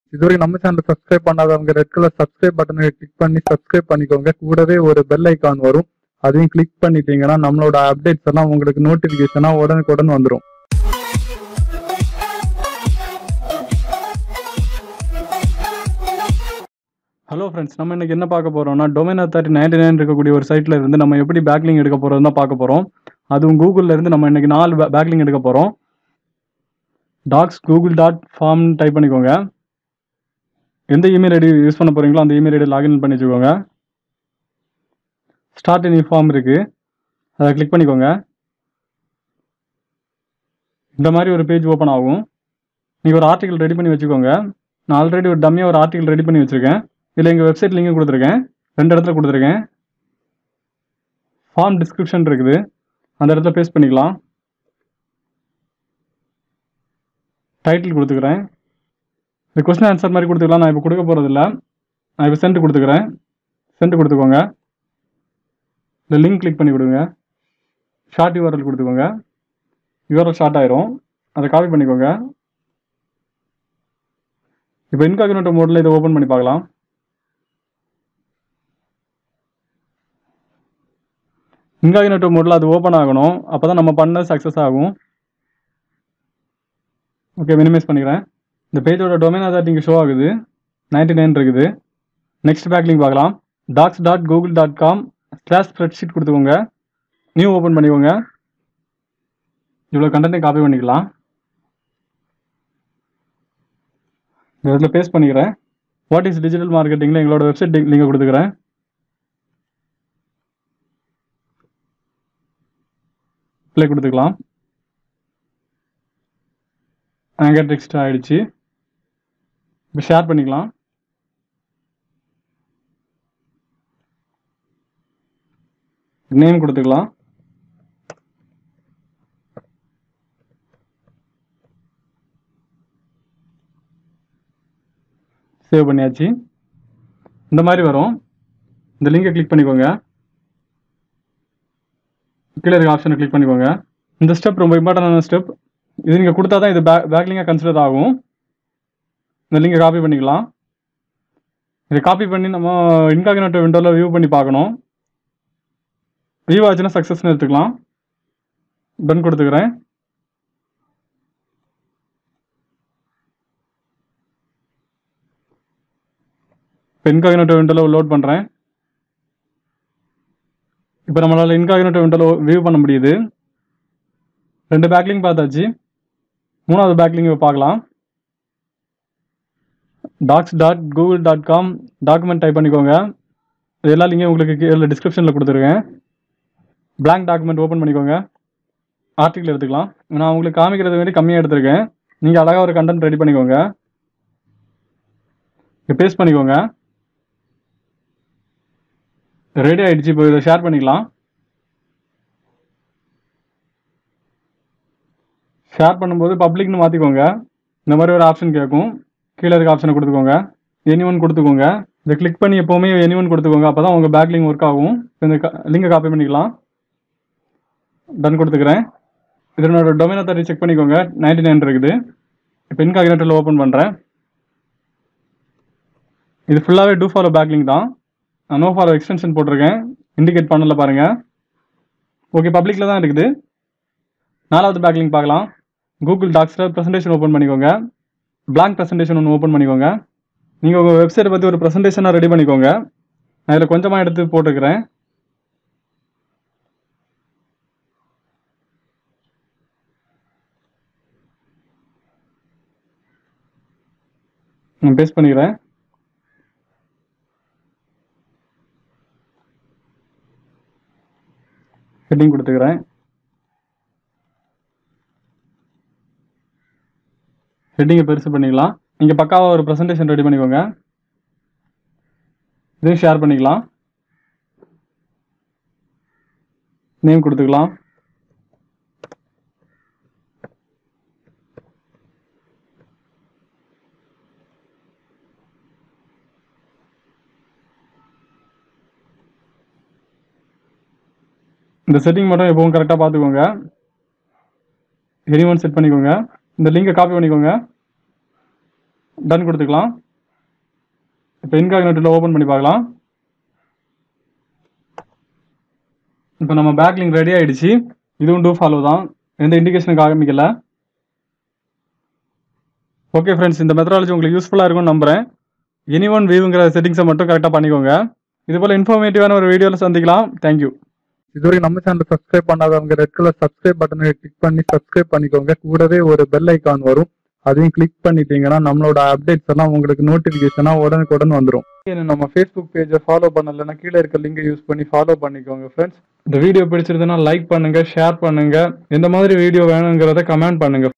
இதுவரைக்கும் நம்ம channel subscribe பண்ணாதவங்க ரெட் கலர் சப்ஸ்கிரைப் பட்டனை கிளிக் பண்ணி சப்ஸ்கிரைப் பண்ணிக்கோங்க கூடவே ஒரு பெல் ஐகான் வரும் அதையும் கிளிக் பண்ணிட்டீங்கன்னா நம்மளோட அப்டேட்ஸ் எல்லாம் உங்களுக்கு நோட்டிபிகேஷனா உடனுக்குடன் வந்துடும் ஹலோ ஃப்ரெண்ட்ஸ் நம்ம இன்னைக்கு என்ன பார்க்க போறோம்னா டொமைன் அத்தாரிட்டி நைன்டி நைன் இருக்கக்கூடிய ஒரு சைட்ல இருந்து நம்ம எப்படி பேக்லிங் எடுக்க போறோம் தான் பார்க்க போறோம் அதுவும் கூகுள்ல இருந்து நம்ம இன்னைக்கு நாலு பேக்லிங் எடுக்க போறோம் docs Google dot form type பண்ணிக்கோங்க எந்த இமெயில் ஐடி யூஸ் பண்ண போறீங்களோ அந்த இமெயில் ஐடி லாகின் பண்ணி வச்சுக்கோங்க ஸ்டார்ட் இன் ஃபார்ம் இருக்கு அதை கிளிக் பண்ணிக்கோங்க இந்த மாதிரி ஒரு பேஜ் ஓப்பன் ஆகும் நீங்கள் ஒரு ஆர்டிகல் ரெடி பண்ணி வச்சுக்கோங்க நான் ஆல்ரெடி ஒரு டம்மியாக ஒரு ஆர்டிகல் ரெடி பண்ணி வச்சுருக்கேன் இதில் எங்கள் வெப்சைட் லிங்க் கொடுத்துருக்கேன் ரெண்டு இடத்துல கொடுத்துருக்கேன் ஃபார்ம் டிஸ்கிரிப்ஷன் இருக்குது அந்த இடத்துல பேஸ்ட் பண்ணிக்கலாம் டைட்டில் கொடுத்துக்கிறேன் இந்த கொஸ்டின் ஆன்சர் மாதிரி கொடுத்துக்கலாம் நான் இப்போ கொடுக்க போகிறதில்ல நான் இப்போ சென்ட் கொடுத்துக்கிறேன் சென்ட் கொடுத்துக்கோங்க இந்த லிங்க் கிளிக் பண்ணி கொடுங்க ஷார்ட் யூஆர்எல் கொடுத்துக்கோங்க யூஆர்எல் ஷார்ட் ஆயிரும் அதை காப்பி பண்ணிக்கோங்க இப்போ இன்காகினோட்டோ மோடில் இதை ஓப்பன் பண்ணி பார்க்கலாம் இன்காகினோட்டோ மோடில் அது ஓப்பன் ஆகணும் அப்போ தான் நம்ம பண்ணது சக்ஸஸ் ஆகும் ஓகே மினிமைஸ் பண்ணிக்கிறேன் இந்த பேஜோட டொமைன் அதாட்டி இங்கே ஷோ ஆகுது நைன்டி நைன் இருக்குது நெக்ஸ்ட் பேக்லிங் பார்க்கலாம் docs dot Google dot com slash spreadsheet கொடுத்துக்கோங்க நியூ ஓப்பன் பண்ணிக்கோங்க இவ்வளோ கண்டென்ட்டை காப்பி பண்ணிக்கலாம் இந்த இடத்துல பேஸ்ட் பண்ணிக்கிறேன் வாட் இஸ் டிஜிட்டல் மார்க்கெட்டிங்கில் எங்களோட வெப்சைட் லிங்கை கொடுத்துக்கிறேன் ப்ளே கொடுத்துக்கலாம் அங்கே டெக்ஸ்ட் ஆயிடுச்சு இப்போ ஷேர் பண்ணிக்கலாம் நேம் கொடுத்துக்கலாம் சேவ் பண்ணியாச்சு இந்த மாதிரி வரும் இந்த லிங்கை கிளிக் பண்ணிக்கோங்க கீழே இருக்க ஆப்ஷனை கிளிக் பண்ணிக்கோங்க இந்த ஸ்டெப் ரொம்ப இம்பார்ட்டண்டான ஸ்டெப் இது நீங்கள் கொடுத்தா தான் இது பேக் பேக்லிங்காக கன்சிடர் ஆகும் இந்த லிங்கை காப்பி பண்ணிக்கலாம் இதை காப்பி பண்ணி நம்ம இன்காகினேட்டோ விண்டோவில் வியூ பண்ணி பார்க்கணும் வியூ ஆச்சுன்னா சக்ஸஸ்னு எடுத்துக்கலாம் டன் கொடுத்துக்கிறேன் இப்போ இன்காகினேட்டோ விண்டோவில் லோட் பண்ணுறேன் இப்போ நம்மளால் இன்காகினேட்டோ விண்டோவில் வியூ பண்ண முடியுது ரெண்டு பேக்லிங் பார்த்தாச்சு மூணாவது பேக்லிங் பார்க்கலாம் docs dot Google dot com document type பண்ணிக்கோங்க இது எல்லா லிங்கும் உங்களுக்கு கீழே டிஸ்கிரிப்ஷனில் கொடுத்துருக்கேன் பிளாங்க் டாக்குமெண்ட் ஓப்பன் பண்ணிக்கோங்க ஆர்டிக்கல் எடுத்துக்கலாம் நான் உங்களுக்கு காமிக்கிறது வேண்டி கம்மியாக எடுத்திருக்கேன் நீங்கள் அழகாக ஒரு கண்டென்ட் ரெடி பண்ணிக்கோங்க பேஸ்ட் பண்ணிக்கோங்க ரெடி ஆயிடுச்சு இப்போ இதை ஷேர் பண்ணிக்கலாம் ஷேர் பண்ணும்போது பப்ளிக்னு மாற்றிக்கோங்க இந்த மாதிரி ஒரு ஆப்ஷன் கேட்கும் கீழே இருக்க ஆப்ஷனை கொடுத்துக்கோங்க எனி ஒன் கொடுத்துக்கோங்க இதை கிளிக் பண்ணி எப்போவுமே எனி ஒன் கொடுத்துக்கோங்க அப்போ தான் உங்கள் பேக்லிங் ஒர்க் ஆகும் இந்த லிங்கை காப்பி பண்ணிக்கலாம் டன் கொடுத்துக்கிறேன் இதனோட டொமைன் அத்தாரி செக் பண்ணிக்கோங்க நைன்டி நைன் இருக்குது இப்போ இன்காகினேட்டரில் ஓப்பன் பண்ணுறேன் இது ஃபுல்லாகவே டூ ஃபாலோ பேக்லிங் தான் நான் நோ ஃபாலோ எக்ஸ்டென்ஷன் போட்டிருக்கேன் இண்டிகேட் பண்ணல பாருங்கள் ஓகே பப்ளிக்கில் தான் இருக்குது நாலாவது பேக்லிங் பார்க்கலாம் கூகுள் டாக்ஸில் ப்ரெசன்டேஷன் ஓப்பன் பண்ணிக்கோங்க பிளாங்க் ப்ரெசன்டேஷன் ஒன்று ஓப்பன் பண்ணிக்கோங்க நீங்கள் உங்கள் வெப்சைட்டை பற்றி ஒரு ப்ரெசன்டேஷனாக ரெடி பண்ணிக்கோங்க நான் இதில் கொஞ்சமாக எடுத்து போட்டுக்கிறேன் நான் பேஸ்ட் பண்ணிக்கிறேன் ஹெட்டிங் கொடுத்துக்கிறேன் ஹெட்டிங்கை பெருசு பண்ணிக்கலாம் நீங்கள் பக்காவாக ஒரு ப்ரெசன்டேஷன் ரெடி பண்ணிக்கோங்க இதையும் ஷேர் பண்ணிக்கலாம் நேம் கொடுத்துக்கலாம் இந்த செட்டிங் மட்டும் எப்பவும் கரெக்டாக பார்த்துக்கோங்க எனி ஒன் செட் பண்ணிக்கோங்க இந்த லிங்கை காப்பி பண்ணிக்கோங்க டன் கொடுத்துக்கலாம் இப்போ இன்காக்னேட்டில் ஓப்பன் பண்ணி பார்க்கலாம் இப்போ நம்ம பேக்லிங் ரெடி ஆயிடுச்சு இதுவும் டூ ஃபாலோ தான் எந்த இண்டிகேஷனுக்கு ஆரம்பிக்கல ஓகே ஃப்ரெண்ட்ஸ் இந்த மெத்தடாலஜி உங்களுக்கு யூஸ்ஃபுல்லாக இருக்கும்னு நம்புகிறேன் எனி ஒன் வியூங்கிற செட்டிங்ஸை மட்டும் கரெக்டாக பண்ணிக்கோங்க இது போல் இன்ஃபர்மேட்டிவான ஒரு வீடியோவில் சந்திக்கலாம் தேங்க்யூ இதுவரைக்கும் நம்ம சேனல் சப்ஸ்கிரைப் பண்ணாதவங்க ரெட் கலர் சப்ஸ்கிரைப் பட்டனை கிளிக் பண்ணி சப்ஸ்கிரைப் பண்ணிக்கோங்க கூடவே ஒரு பெல் ஐகான் வரும் அதையும் கிளிக் பண்ணிட்டீங்கன்னா நம்மளோட அப்டேட்ஸ் எல்லாம் உங்களுக்கு நோட்டிபிகேஷனா உடனுக்குடன் வந்துடும் நம்ம ஃபேஸ்புக் பேஜை ஃபாலோ பண்ணலைன்னா கீழே இருக்க லிங்கை யூஸ் பண்ணி ஃபாலோ பண்ணிக்கோங்க ஃப்ரெண்ட்ஸ் இந்த வீடியோ பிடிச்சிருந்ததுன்னா லைக் பண்ணுங்க ஷேர் பண்ணுங்க எந்த மாதிரி வீடியோ வேணுங்கிறத கமெண்ட் பண்ணுங்க